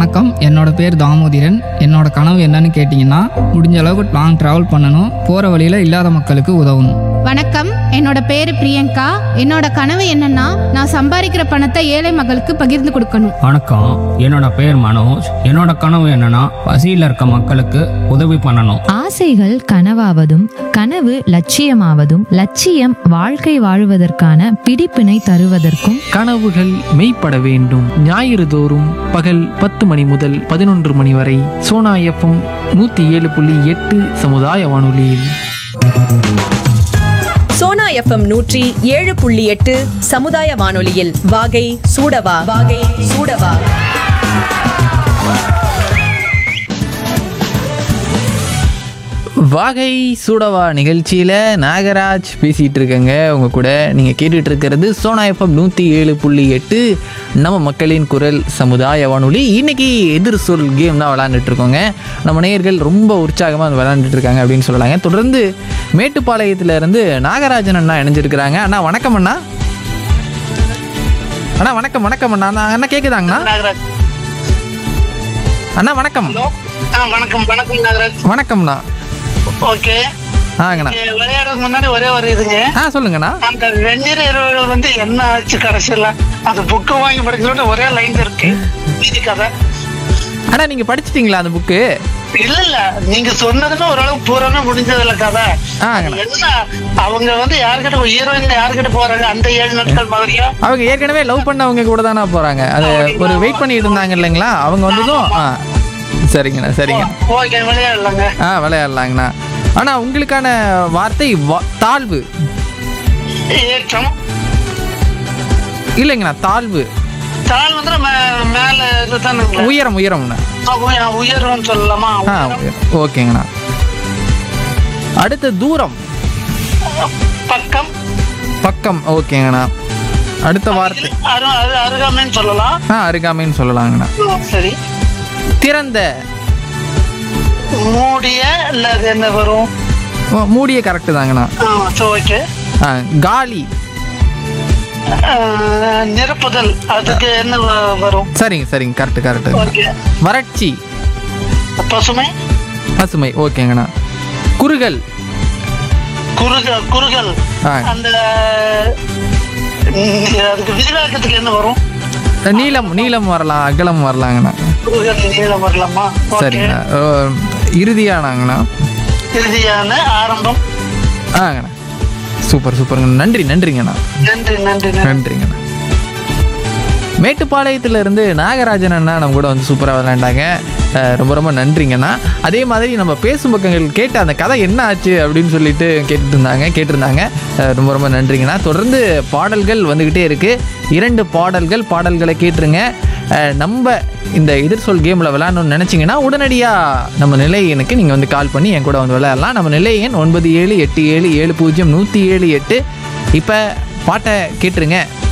வணக்கம் என்னோட பேர் தாமோதிரன் என்னோட கனவு என்னன்னு கேட்டிங்கன்னா முடிஞ்ச அளவுக்கு லாங் ட்ராவல் பண்ணணும் போகிற வழியில் இல்லாத மக்களுக்கு உதவணும் வணக்கம் என்னோட பேரு பிரியங்கா என்னோட கனவு என்னன்னா நான் சம்பாதிக்கிற பணத்தை ஏழை மக்களுக்கு பகிர்ந்து கொடுக்கணும் வணக்கம் என்னோட பேர் மனோஜ் என்னோட கனவு என்னன்னா பசியில் இருக்க மக்களுக்கு உதவி பண்ணணும் ஆசைகள் கனவாவதும் கனவு லட்சியமாவதும் லட்சியம் வாழ்க்கை வாழுவதற்கான பிடிப்பினை தருவதற்கும் கனவுகள் மெய்ப்பட வேண்டும் ஞாயிறு தோறும் பகல் பத்து மணி முதல் பதினொன்று மணி வரை சோனா எஃப்எம் நூற்றி ஏழு புள்ளி எட்டு சமுதாய வானொலியில் சோனா எஃப்எம் நூற்றி ஏழு புள்ளி எட்டு சமுதாய வானொலியில் வாகை சூடவா வாகை சூடவா வாகை சூடவா நிகழ்ச்சியில் நாகராஜ் பேசிகிட்டு இருக்கேங்க உங்கள் கூட நீங்கள் கேட்டுட்டு இருக்கிறது சோனா எஃப்எம் நூற்றி ஏழு புள்ளி எட்டு நம்ம மக்களின் குரல் சமுதாய வானொலி இன்னைக்கு எதிர் சொல் கேம் தான் விளாண்டுட்டு இருக்கோங்க நம்ம நேயர்கள் ரொம்ப உற்சாகமாக வந்து விளாண்டுட்டு இருக்காங்க அப்படின்னு சொல்லலாங்க தொடர்ந்து மேட்டுப்பாளையத்துல இருந்து நாகராஜன் அண்ணா இணைஞ்சிருக்கிறாங்க அண்ணா வணக்கம் அண்ணா அண்ணா வணக்கம் வணக்கம் அண்ணா அண்ணா அண்ணா கேட்குதாங்கண்ணா நாகராஜ் அண்ணா வணக்கம் ஆ வணக்கம் வணக்கம் நாகராஜ் வணக்கம்ண்ணா ஓகே ஆங்கண்ணா விளையாடுறதுக்கு முன்னாடி ஒரே ஒரு இதுங்க ஆ சொல்லுங்கண்ணா அந்த வெந்நீர் இரவு வந்து என்ன ஆச்சு கடைசியில அந்த புக்கு வாங்கி படிக்கிறோட ஒரே லைன் இருக்கு மீதி கதை அண்ணா நீங்கள் படிச்சிட்டிங்களா அந்த புக்கு இல்ல இல்ல நீங்க சொன்னதுமே ஓரளவு பூராமே முடிஞ்சதுல கதை ஆங்கண்ணா என்ன அவங்க வந்து யாருக்கிட்ட ஹீரோயின் யாருக்கிட்ட போறாங்க அந்த ஏழு நாட்கள் மாதிரியா அவங்க ஏற்கனவே லவ் பண்ணவங்க கூட தானே போறாங்க அது ஒரு வெயிட் பண்ணிட்டு இருந்தாங்க இல்லைங்களா அவங்க வந்ததும் ஆ சரிங்கண்ணா சரிங்க ஓகே விளையாடலாங்க ஆ விளையாடலாங்கண்ணா ஆனா உங்களுக்கான வார்த்தை வா- தாழ்வு ஏற்றம் இல்லைங்கண்ணா தாழ்வு தாள் வந்து மே- மேல இதுதானுங்களா உயரம் உயரம்ண்ணா உயர்வுன்னு சொல்லலாமா ஆ உயரம். ஓகேங்கண்ணா அடுத்த தூரம் பக்கம் பக்கம் ஓகேங்கண்ணா அடுத்த வார்த்தை அரு அரு- அருகாமைன்னு சொல்லலாம் ஆ அருகாமைன்னு சொல்லலாங்கண்ணா ம், சரி திறந்த மூடிய இல்ல அது என்ன வரும் ஓ, மூடிய கரெக்டு தாங்கண்ணா ஆ, சரி ஓகே ஆ காலி ஆ, நிரப்புதல் அதுக்கு என்ன வ- வரும் சரிங்க சரிங்க கரெக்டு கரெக்டு ஓகே வறட்சி பசுமை பசுமை ஓகேங்கண்ணா குறுகல் குறுக குறுகல் ஆ. அந்த ம், அதுக்கு விதிவிலக்கத்துக்கு என்ன வரும் நீளம் நீளம் வரலாம் அகலம் வரலாங்கண்ணா குறுகல் நீளம் வரலாமா ஓகே சரிங்கண்ணா ஓ, இறுதியானாங்கண்ணா இறுதியான ஆரம்பம் ஆங்கண்ணா சூப்பர் சூப்பருங்க நன்றி நன்றிங்கண்ணா நன்றி நன்றி நன்றி நன்றிங்கண்ணா மேட்டுப்பாளையத்துல இருந்து நாகராஜன் அண்ணா நம்ம கூட வந்து சூப்பராக விளையாண்டாங்க அஹ் ரொம்ப ரொம்ப நன்றிங்கண்ணா அதே மாதிரி நம்ம பேசும் பக்கங்கள் கேட்ட அந்த கதை என்ன ஆச்சு அப்படின்னு சொல்லிட்டு கேட்டுட்டு இருந்தாங்க கேட்டிருந்தாங்க அஹ் ரொம்ப ரொம்ப நன்றிங்கண்ணா தொடர்ந்து பாடல்கள் வந்துக்கிட்டே இருக்கு இரண்டு பாடல்கள் பாடல்களை கேட்டுருங்க அஹ் நம்ம இந்த எதிர்சொல் கேமில் விளையாடணும்னு நினச்சிங்கன்னா உடனடியாக நம்ம நிலையனுக்கு நீங்கள் வந்து கால் பண்ணி என் கூட வந்து விளையாடலாம் நம்ம நிலை எண் ஒன்பது ஏழு எட்டு ஏழு ஏழு பூஜ்ஜியம் நூற்றி ஏழு எட்டு இப்போ பாட்டை கேட்டுருங்க